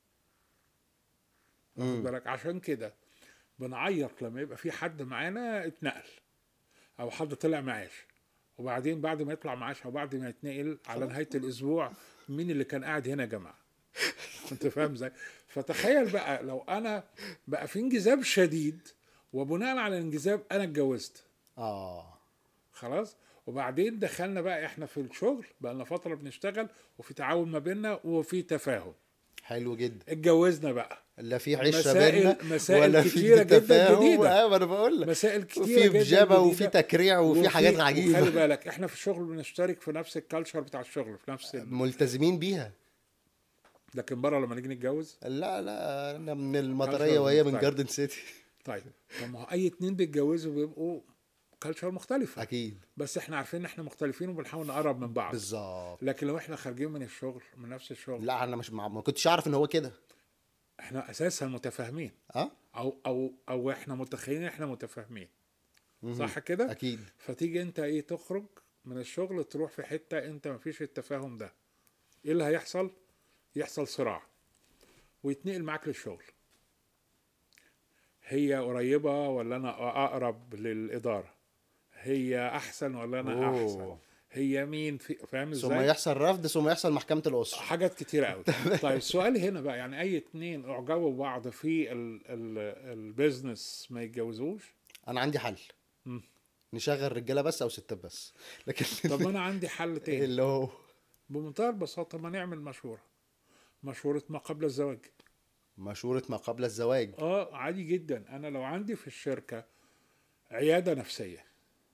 واخد مم. بالك عشان كده بنعيط لما يبقى في حد معانا اتنقل او حد طلع معاش وبعدين بعد ما يطلع معاش او بعد ما يتنقل على نهايه الاسبوع مين اللي كان قاعد هنا يا جماعه انت فاهم ازاي فتخيل بقى لو انا بقى في انجذاب شديد وبناء على الانجذاب انا اتجوزت اه خلاص وبعدين دخلنا بقى احنا في الشغل بقى لنا فتره بنشتغل وفي تعاون ما بيننا وفي تفاهم حلو جدا اتجوزنا بقى لا في عشره مسائل- بينا مسائل ولا كتيرة في جداً تفاهم جديدة. اه ما انا بقول لك مسائل كتيره وفي جدا بجابه وفي جديدة. تكريع وفي حاجات وخلي عجيبه بالك احنا في الشغل بنشترك في نفس الكالتشر بتاع الشغل في نفس ال... ملتزمين بيها لكن بره لما نيجي نتجوز لا لا انا من المطريه كالتشر وهي من مختلف. جاردن سيتي طيب طب ما هو اي اتنين بيتجوزوا بيبقوا كالتشر مختلفه اكيد بس احنا عارفين ان احنا مختلفين وبنحاول نقرب من بعض بالظبط لكن لو احنا خارجين من الشغل من نفس الشغل لا انا مش ما ما كنتش اعرف ان هو كده احنا اساسا متفاهمين اه او او او احنا متخيلين احنا متفاهمين مهم. صح كده اكيد فتيجي انت ايه تخرج من الشغل تروح في حته انت مفيش التفاهم ده ايه اللي هيحصل يحصل صراع ويتنقل معاك للشغل هي قريبه ولا انا اقرب للاداره هي احسن ولا انا أوه. احسن هي مين في فاهم ثم ازاي يحصل رفض ثم يحصل محكمه الاسره حاجات كتيرة قوي طيب السؤال هنا بقى يعني اي اتنين اعجبوا ببعض في ال ال البيزنس ما يتجوزوش انا عندي حل مم. نشغل رجاله بس او ستات بس لكن طب ما انا عندي حل تاني اللي هو بمنتهى البساطة ما نعمل مشورة مشورة ما قبل الزواج مشورة ما قبل الزواج اه عادي جدا انا لو عندي في الشركة عيادة نفسية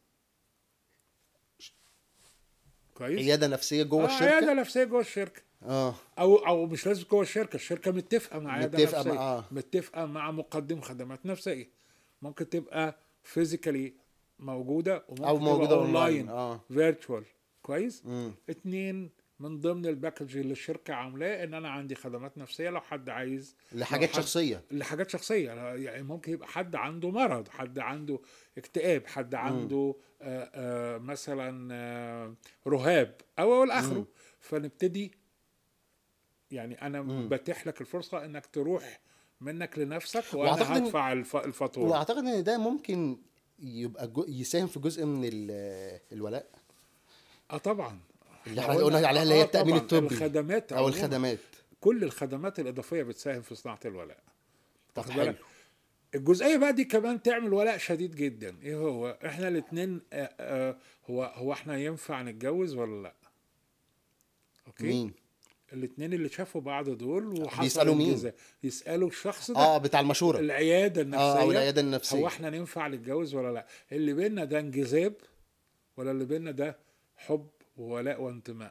كويس عيادة نفسية جوه آه الشركة عيادة نفسية جوه الشركة اه او او مش لازم جوه الشركه الشركه متفقه مع عياده متفقة نفسيه مع- آه. متفقه مع مقدم خدمات نفسيه ممكن تبقى فيزيكالي موجوده وممكن او موجودة تبقى اونلاين اونلاين اه فيرتشوال كويس مم. اتنين من ضمن الباكج اللي الشركه عاملاه ان انا عندي خدمات نفسيه لو حد عايز لحاجات لو حد- شخصية لحاجات شخصيه يعني ممكن يبقى حد عنده مرض حد عنده اكتئاب حد عنده آه آه مثلا آه رهاب او او الاخره مم. فنبتدي يعني انا مم. بتيح لك الفرصه انك تروح منك لنفسك وأعتقد وانا إن- هدفع الف- الفاتوره واعتقد ان ده ممكن يبقى جو يساهم في جزء من ال- الولاء اه طبعا اللي احنا قلنا عليها اللي هي آه التأمين طبعاً. الطبي الخدمات او عموماً. الخدمات كل الخدمات الاضافيه بتساهم في صناعه الولاء طب واخد حلو بالك؟ الجزئيه بقى دي كمان تعمل ولاء شديد جدا ايه هو احنا الاثنين هو هو احنا ينفع نتجوز ولا لا اوكي مين الاثنين اللي شافوا بعض دول وحصل بيسألوا مين؟ انجذاب. يسالوا الشخص ده اه بتاع المشورة العياده اه النفسيه او العيادة هو النفسية احنا ننفع نتجوز ولا لا اللي بينا ده انجذاب ولا اللي بينا ده حب وولاء وانتماء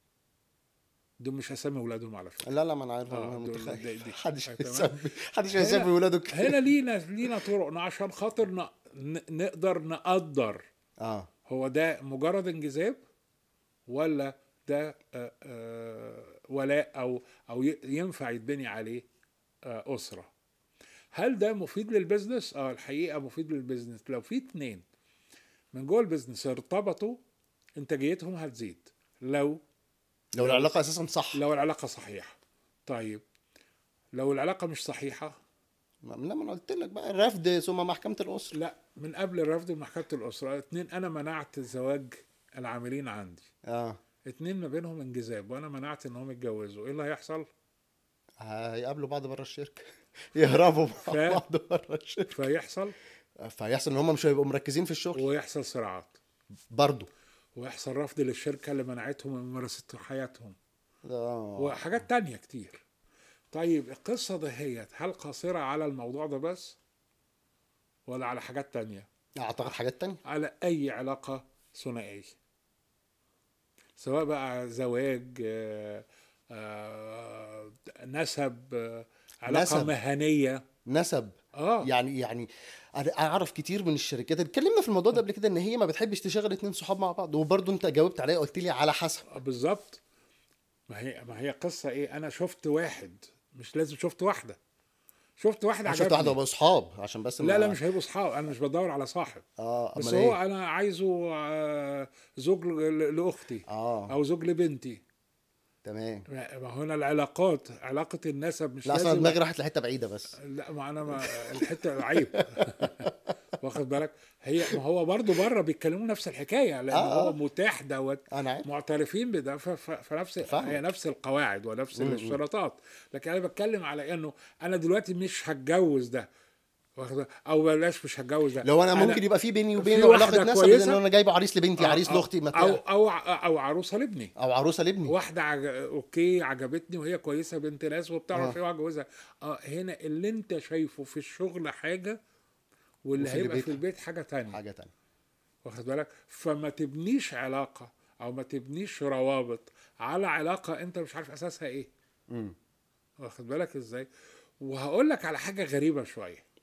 دول مش اسامي اولادهم على فكره لا لا ما انا عارف آه، انا دول- متخيل دي- دي. محدش آه، تمام. هيسمي محدش هنا- هيسمي ولاده كده هنا لينا لينا طرقنا عشان خاطر ن... ن- نقدر نقدر اه هو ده مجرد انجذاب ولا ده آه، آه، ولاء او او ي- ينفع يتبني عليه آه، اسره هل ده مفيد للبزنس اه الحقيقه مفيد للبزنس لو في اتنين من جوه البزنس ارتبطوا انتاجيتهم هتزيد لو لو العلاقة اساسا صح لو العلاقه صحيحه طيب لو العلاقه مش صحيحه ما لا ما انا قلت لك بقى الرفض ثم محكمة الأسرة لا من قبل الرفض محكمة الأسرة اتنين أنا منعت زواج العاملين عندي اه اتنين ما بينهم انجذاب وأنا منعت إنهم يتجوزوا إيه اللي هيحصل؟ هيقابلوا بعض بره الشركة يهربوا مع ف- بعض بره الشركة فيحصل فهيحصل ان هم مش هيبقوا مركزين في الشغل ويحصل صراعات برضه ويحصل رفض للشركة اللي منعتهم من ممارسة حياتهم اه وحاجات تانية كتير طيب القصة دهيت هل قاصرة على الموضوع ده بس؟ ولا على حاجات تانية؟ اعتقد حاجات تانية على اي علاقه ثنائيه سواء بقى زواج آه، آه، نسب آه، علاقه نسب. مهنيه نسب اه يعني يعني انا اعرف كتير من الشركات اتكلمنا في الموضوع ده قبل كده ان هي ما بتحبش تشغل اتنين صحاب مع بعض وبرضه انت جاوبت عليا قلت لي على حسب بالظبط ما هي ما هي قصه ايه انا شفت واحد مش لازم شفت واحده شفت واحد انا شفت عجبني واحده اصحاب عشان بس لا ما- لا مش هيبقوا اصحاب انا مش بدور على صاحب اه بس امال هو ايه انا عايزه آه، زوج ل- لاختي اه او زوج لبنتي تمام ما هنا العلاقات علاقة النسب مش لا اصلا لازم دماغي راحت لحته بعيده بس لا ما انا ما الحتة عيب واخد بالك هي ما هو برضه بره بيتكلموا نفس الحكاية لأن آه، هو آه. متاح دوت انا عارف معترفين بده ف- ف- فنفس فاهمك. هي نفس القواعد ونفس م- م. الاشتراطات لكن انا بتكلم على انه انا دلوقتي مش هتجوز ده واخد بالك؟ او بلاش مش هتجوز ده لو انا ممكن يبقى في بيني في وبينه واحدة علاقه نسب كويسة. لان انا جايبه عريس لبنتي آه، عريس آه، لاختي ما او تلاقي- او او عروسه لابني او عروسه لابني واحدة عج... اوكي عجبتني وهي كويسة بنت ناس وبتعرف آه. ايه وهتجوزها اه هنا اللي انت شايفه في الشغل حاجة واللي وفي هيبقى البيت في البيت حاجة تانية حاجه تانية واخد بالك فما تبنيش علاقة او ما تبنيش روابط على علاقة انت مش عارف اساسها ايه امم واخد بالك ازاي وهقول لك على حاجة غريبة شوية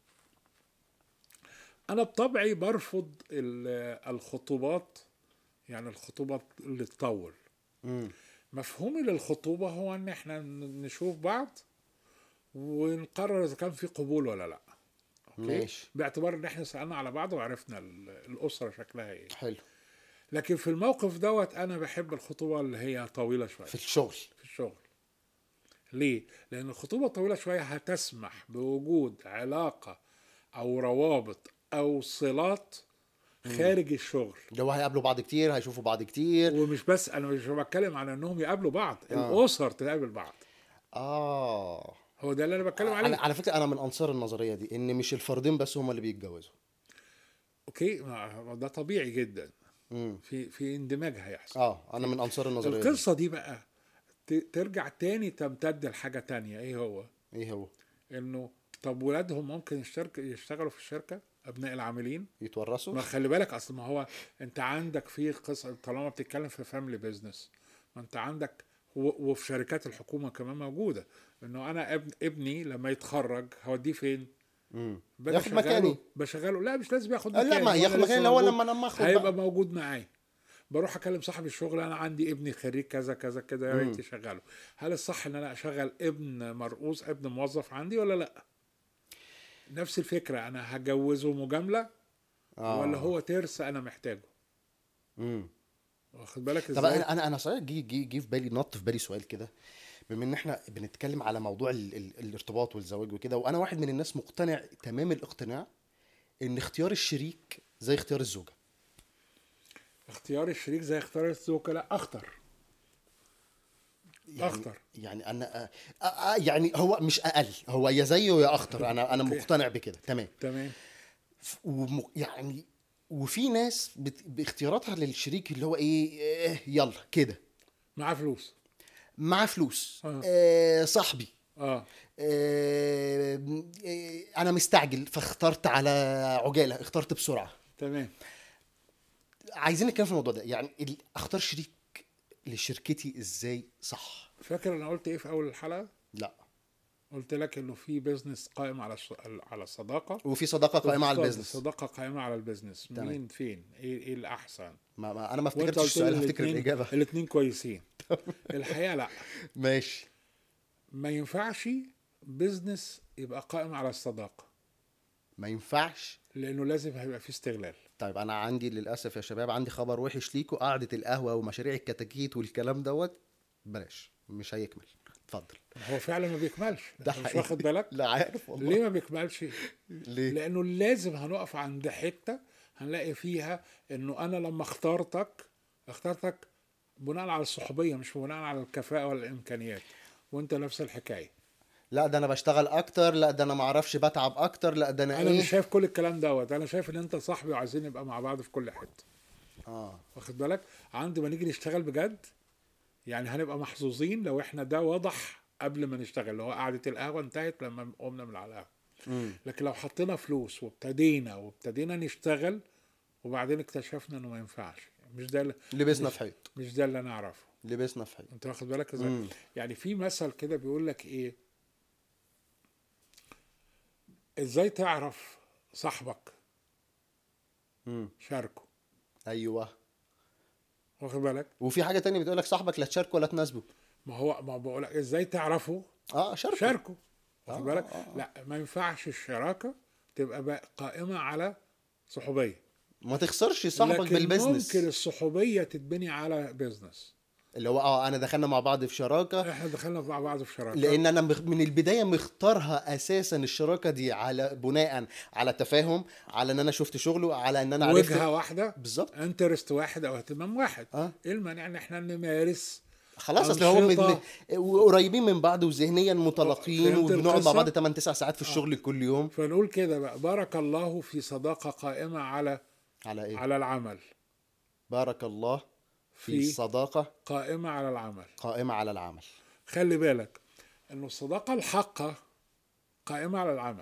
انا بطبعي برفض ال- الخطوبات يعني الخطوبة اللي تطول امم مفهومي للخطوبة هو ان احنا ن- نشوف بعض ونقرر اذا كان في قبول ولا لا أوكي؟ ماشي باعتبار ان احنا سألنا على بعض وعرفنا ال- الاسرة شكلها ايه حلو لكن في الموقف دوت انا بحب الخطوبة اللي هي طويلة شوية في الشغل في الشغل ليه؟ لأن الخطوبة الطويلة شوية هتسمح بوجود علاقة أو روابط أو صلات خارج الشغل اللي هو هيقابلوا بعض كتير هيشوفوا بعض كتير ومش بس انا مش بتكلم على انهم يقابلوا بعض آه. الاسر تقابل بعض اه هو ده اللي انا بتكلم على, عليه على فكره انا من انصار النظريه دي ان مش الفردين بس هم اللي بيتجوزوا اوكي ما ما ده طبيعي جدا امم في في اندماج هيحصل اه انا من انصار النظريه دي القصه دي بقى ت- ترجع تاني تمتد لحاجه تانية ايه هو ايه هو انه طب ولادهم ممكن يشترك يشتغلوا في الشركه ابناء العاملين يتورثوا ما خلي بالك اصل ما هو انت عندك في قصه طالما بتتكلم في فاميلي بيزنس ما انت عندك و- وفي شركات الحكومه كمان موجوده انه انا ابن ابني لما يتخرج هوديه فين؟ امم بقى ياخد بشغله- مكاني بشغله لا مش لازم ياخد لا مكاني ما وأنا ياخد لسه مكاني اللي هو موجود. لما لما اخد هيبقى بقى. موجود معايا بروح اكلم صاحب الشغل انا عندي ابني خريج كذا كذا كذا يا مم. ريت يشغله هل الصح ان انا اشغل ابن مرؤوس ابن موظف عندي ولا لا نفس الفكره انا هجوزه مجامله آه. ولا هو ترس انا محتاجه امم واخد بالك طب ازاي انا انا انا صحيح جه جه جه في بالي نط في بالي سؤال كده بما ان احنا بنتكلم على موضوع ال ال الارتباط والزواج وكده وانا واحد من الناس مقتنع تمام الاقتناع ان اختيار الشريك زي اختيار الزوجه اختيار الشريك زي اختيار الزوجه لا اخطر يعني أخطر. يعني انا آه آه آه يعني هو مش اقل هو يا زيه يا اخطر انا انا أوكي. مقتنع بكده تمام تمام ف- وم يعني وفي ناس بت باختياراتها للشريك اللي هو ايه آه، يلا كده معاه فلوس معاه فلوس آه. آه صاحبي اه آه، آه، انا مستعجل فاخترت على عجاله اخترت بسرعه تمام عايزين نتكلم في الموضوع ده يعني ال- اختار شريك لشركتي ازاي صح فاكر انا قلت ايه في اول الحلقه لا قلت لك انه في بيزنس قائم على الص- على الصداقه وفي صداقه قائمه على وفي البيزنس صداقه قائمه على البيزنس تمام. مين فين ايه ايه الاحسن ما, ما انا ما وانت افتكرتش قلت السؤال لي هفتكر الاتنين- الاجابه الاتنين كويسين الحقيقه لا ماشي ما ينفعش بيزنس يبقى قائم على الصداقه ما ينفعش لانه لازم هيبقى فيه استغلال طيب انا عندي للاسف يا شباب عندي خبر وحش ليكوا قعده القهوه ومشاريع الكتاكيت والكلام دوت بلاش مش هيكمل اتفضل هو فعلا ما بيكملش ده أنت مش حقيقي. واخد بالك لا عارف والله ليه ما بيكملش ليه لانه لازم هنقف عند حته هنلاقي فيها انه انا لما اخترتك اخترتك بناء على الصحوبيه مش بناء على الكفاءه ولا الامكانيات وانت نفس الحكايه لا ده انا بشتغل اكتر لا ده انا ما اعرفش بتعب اكتر لا ده انا, انا ايه مش شايف كل الكلام دوت انا شايف ان انت صاحبي وعايزين نبقى مع بعض في كل حته اه واخد بالك عند ما نيجي نشتغل بجد يعني هنبقى محظوظين لو احنا ده وضح قبل ما نشتغل اللي هو قعده القهوه انتهت لما قمنا من على القهوه مم. لكن لو حطينا فلوس وابتدينا وابتدينا نشتغل وبعدين اكتشفنا انه ما ينفعش مش ده اللي لبسنا مش- في حيط مش ده اللي انا اعرفه لبسنا في حيط انت واخد بالك ازاي مم. يعني في مثل كده بيقول لك ايه ازاي تعرف صاحبك مم. شاركه ايوه واخد بالك وفي حاجه تانية بتقول لك صاحبك لا تشاركه ولا تناسبه ما هو ما بقول لك ازاي تعرفه اه شاركه شاركه واخد آه، بالك آه، آه. لا ما ينفعش الشراكه تبقى بقى قائمه على صحوبيه ما تخسرش صاحبك لكن بالبزنس ممكن الصحوبيه تتبني على بيزنس اللي هو اه انا دخلنا مع بعض في شراكه احنا دخلنا مع بعض في شراكه لان انا مخ- من البدايه مختارها اساسا الشراكه دي على بناء على تفاهم على ان انا شفت شغله على ان انا عرفت وجهه واحده بالظبط انترست واحد او اهتمام واحد اه ايه المانع ان احنا نمارس خلاص اصل هو من أنشطة. من- قريبين من بعض وذهنيا متلاقين فهمت وبنقعد مع القصة؟ بعض 8 9 ساعات في الشغل كل يوم فنقول كده بقى بارك الله في صداقه قائمه على على ايه على العمل بارك الله في في- صداقه قائمه على العمل قائمه على العمل خلي بالك انه الصداقه الحقه قائمه على العمل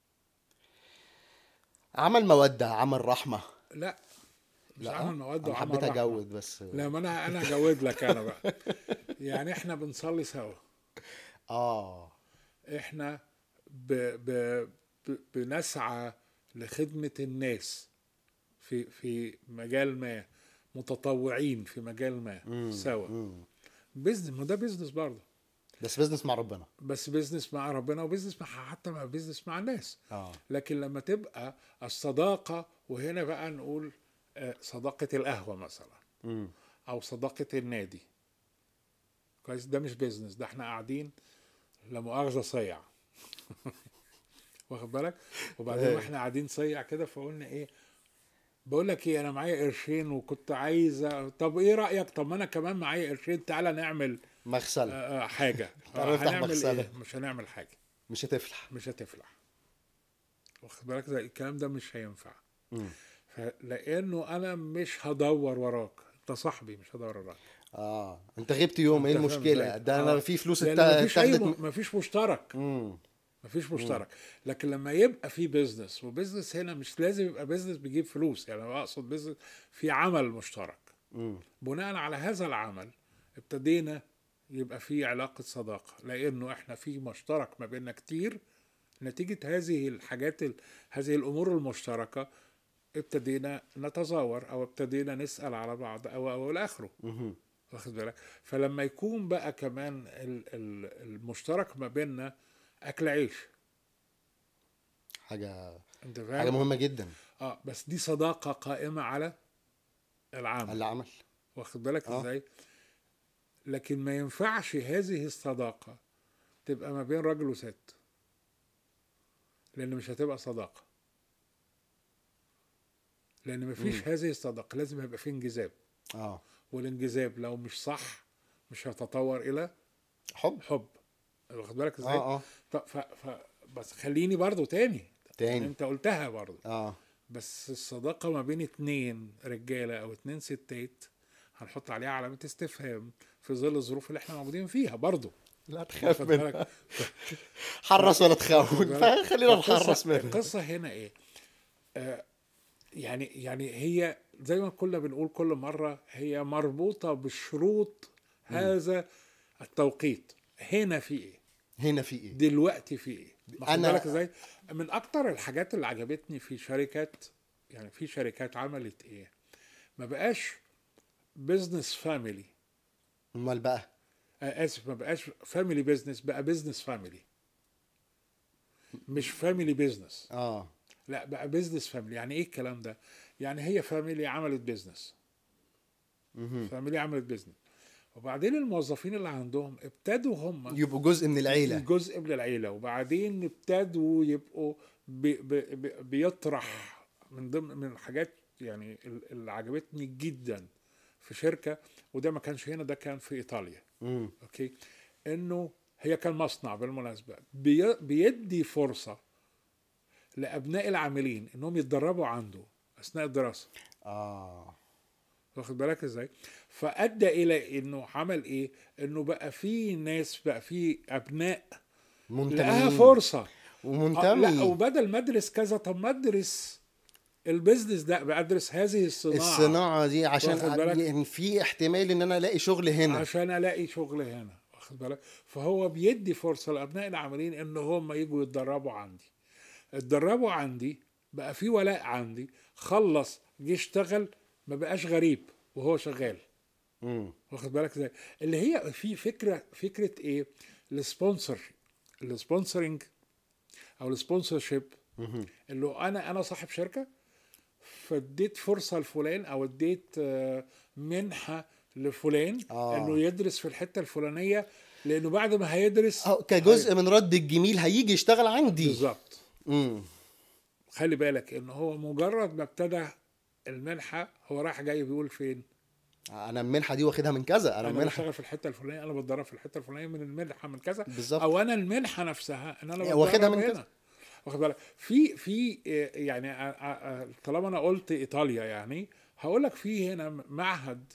عمل موده عمل رحمه لا مش لا عمل مواد انا وعمل حبيت رحمة. اجود بس لا ما انا انا هجود لك انا بقى يعني احنا بنصلي سوا اه احنا ب ب ب بنسعى لخدمة الناس في في مجال ما متطوعين في مجال ما سوا مم. بيزنس ما ده بيزنس برضه بس بزنس مع ربنا بس بيزنس مع ربنا وبيزنس مع حتى مع بيزنس مع الناس اه لكن لما تبقى الصداقة وهنا بقى نقول آه، صداقة القهوة مثلا مم. او صداقه النادي كويس ده مش بيزنس ده احنا قاعدين لا مؤاخذه صيع واخد بالك وبعدين إيه. واحنا قاعدين صيع كده فقلنا ايه بقول لك ايه انا معايا قرشين وكنت عايز طب ايه رايك طب ما انا كمان معايا قرشين تعالى نعمل مغسله آه، آه، حاجه تعالى نفتح هنعمل مغسلة. ايه مش هنعمل حاجه مش هتفلح مش هتفلح واخد بالك زي الكلام ده مش هينفع مم. لانه انا مش هدور وراك انت صاحبي مش هدور وراك اه انت غبت يوم ايه أنت فاهم المشكله إزاي؟ ده انا آه. في فلوس لأن ات- مفيش اي اتاخدت م- مفيش مشترك مم. مفيش مشترك لكن لما يبقى في بيزنس وبيزنس هنا مش لازم يبقى بيزنس بيجيب فلوس يعني انا اقصد بيزنس في عمل مشترك مم. بناء على هذا العمل ابتدينا يبقى في علاقة صداقة لأنه احنا في مشترك ما بيننا كتير نتيجة هذه الحاجات ال- هذه الأمور المشتركة ابتدينا نتزاور أو ابتدينا نسأل على بعض أو أو إلى آخره مهم. واخد بالك فلما يكون بقى كمان ال- ال- المشترك ما بيننا أكل عيش حاجه أنت حاجه فاهم؟ مهمه جدا اه بس دي صداقة قائمة على العمل اللي عمل واخد بالك آه. ازاي لكن ما ينفعش هذه الصداقة تبقى ما بين راجل وست لان مش هتبقى صداقة لان ما فيش هذه الصداقة لازم يبقى في انجذاب اه والانجذاب لو مش صح مش هتطور الى حب حب واخد بالك ازاي اه اه ف... ف... ف... بس خليني برضو تاني تاني. انت قلتها برضو اه بس الصداقة ما بين اتنين رجالة أو اتنين ستات هنحط عليها علامة استفهام في ظل الظروف اللي احنا موجودين فيها برضو لا تخاف واخد منها بالك؟ حرص ولا واخد تخاف بالك؟ خلينا فالقصة- نحرص منها القصة هنا ايه؟ آه يعني يعني هي زي ما كنا بنقول كل مرة هي مربوطة بشروط هذا التوقيت هنا في ايه؟ هنا في ايه دلوقتي في ايه؟ واخد أنا- بالك ازاي؟ من اكتر الحاجات اللي عجبتني في شركات يعني في شركات عملت ايه؟ ما بقاش بزنس فاميلي امال بقى اسف ما بقاش فاميلي بزنس بقى بزنس فاميلي مش فاميلي بزنس اه لا بقى بزنس فاميلي يعني ايه الكلام ده؟ يعني هي فاميلي عملت بزنس مهم. فاميلي عملت بزنس وبعدين الموظفين اللي عندهم ابتدوا هم يبقوا جزء من العيله جزء من العيله وبعدين ابتدوا يبقوا بي بي بي بيطرح من ضمن من الحاجات يعني ال- اللي عجبتني جدا في شركه وده ما كانش هنا ده كان في ايطاليا مم. اوكي انه هي كان مصنع بالمناسبه بي بيدي فرصه لابناء العاملين انهم يتدربوا عنده اثناء الدراسه اه واخد بالك ازاي فادى الى انه عمل ايه انه بقى في ناس بقى في ابناء لقاها منتمين فرصه آه، لا ومنتمي وبدل ما ادرس كذا طب ما ادرس البيزنس ده بقى ادرس هذه الصناعه الصناعه دي عشان واخد بالك؟ يعني في احتمال ان انا الاقي شغل هنا عشان الاقي شغل هنا واخد بالك فهو بيدي فرصه لابناء العاملين ان هم يجوا يتدربوا عندي اتدربوا عندي بقى في ولاء عندي خلص جه اشتغل ما بقاش غريب وهو شغال مم. واخد بالك ازاي اللي هي في فكره فكره ايه السبونسر السبونسرنج او السبونسر شيب مهم. اللي هو انا انا صاحب شركه فاديت فرصه لفلان او اديت آه، منحه لفلان آه. انه يدرس في الحته الفلانيه لانه بعد ما هيدرس اه كجزء من رد الجميل هيجي يشتغل عندي بالظبط مم. خلي بالك ان هو مجرد ما ابتدى المنحه هو رايح جاي بيقول فين انا المنحه دي واخدها من كذا انا انا المنحه بشتغل في الحته الفلانيه انا بتدرب في الحته الفلانيه من المنحه من كذا بالظبط. او انا المنحه نفسها ان انا واخدها بتدرب من هنا. كذا. واخد بالك في في آه، يعني آه، آه، آه، طالما انا قلت ايطاليا يعني هقول لك في هنا معهد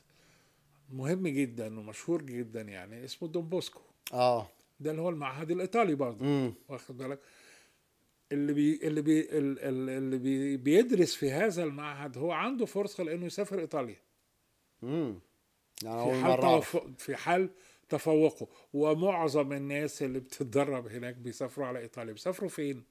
مهم جدا ومشهور جدا يعني اسمه دون بوسكو اه ده اللي هو المعهد الايطالي برضه امم واخد بالك اللي بي اللي بي ال- ال- اللي بي بيدرس في هذا المعهد هو عنده فرصه لانه يسافر ايطاليا امم يعني في اول حال مره أعرف. توف... في حال تفوقه ومعظم الناس اللي بتتدرب هناك بيسافروا على ايطاليا بيسافروا فين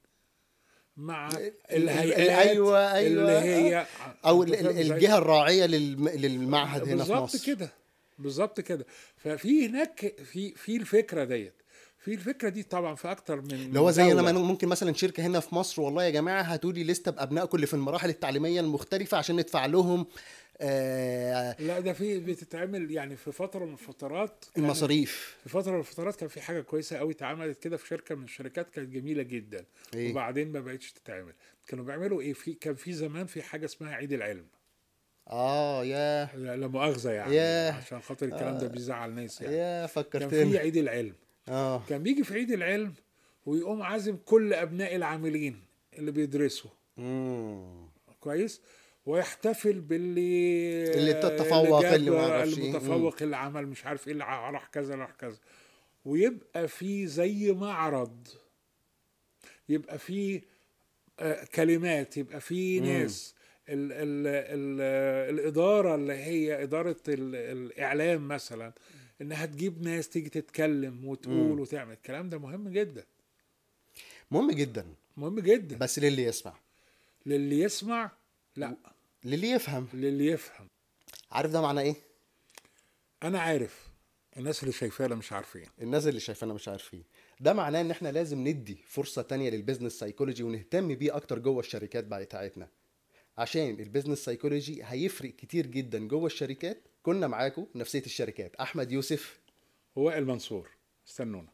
مع الهيئات أيوة، أيوة. اللي هي او أنت ال- ال- فاهم إزاي؟ الجهه الراعيه للم... للمعهد هنا في بالظبط مصر كده بالظبط كده ففي هناك في في الفكره ديت في الفكره دي طبعا في اكتر من اللي هو زي انا دولة. ما- ممكن مثلا شركه هنا في مصر والله يا جماعه هاتوا لي لسته بابنائكم اللي في المراحل التعليميه المختلفه عشان ندفع لهم آه لا ده في بتتعمل يعني في فتره من الفترات كان- المصاريف في فتره من الفترات كان في حاجه كويسه قوي اتعملت كده في شركه من الشركات كانت جميله جدا إيه؟ وبعدين ما بقتش تتعمل كانوا بيعملوا ايه في كان في زمان في حاجه اسمها عيد العلم اه يا لا لا مؤاخذه يعني ياه. عشان خاطر الكلام ده بيزعل ناس يعني يا كان في فكرتني عيد العلم اه كان بيجي في عيد العلم ويقوم عازم كل ابناء العاملين اللي بيدرسوا مم. كويس ويحتفل باللي اللي تفوق، جاب- اللي ما أعرفش إيه. المتفوق اللي عمل مش عارف ايه اللي ع- راح كذا راح كذا ويبقى في زي معرض يبقى في آه، كلمات يبقى في مم. ناس ال ال ال الإدارة اللي هي إدارة ال الإعلام مثلا إنها تجيب ناس تيجي تتكلم وتقول وتعمل الكلام ده مهم جدا مهم جدا مهم جدا بس للي يسمع للي يسمع لا للي يفهم للي يفهم عارف ده معناه ايه انا عارف الناس اللي شايفانا مش عارفين الناس اللي شايفانا مش عارفين ده معناه ان احنا لازم ندي فرصة تانية للبيزنس سايكولوجي ونهتم بيه اكتر جوه الشركات بتاعتنا عشان البيزنس سايكولوجي هيفرق كتير جدا جوه الشركات كنا معاكم نفسية الشركات احمد يوسف وائل منصور استنونا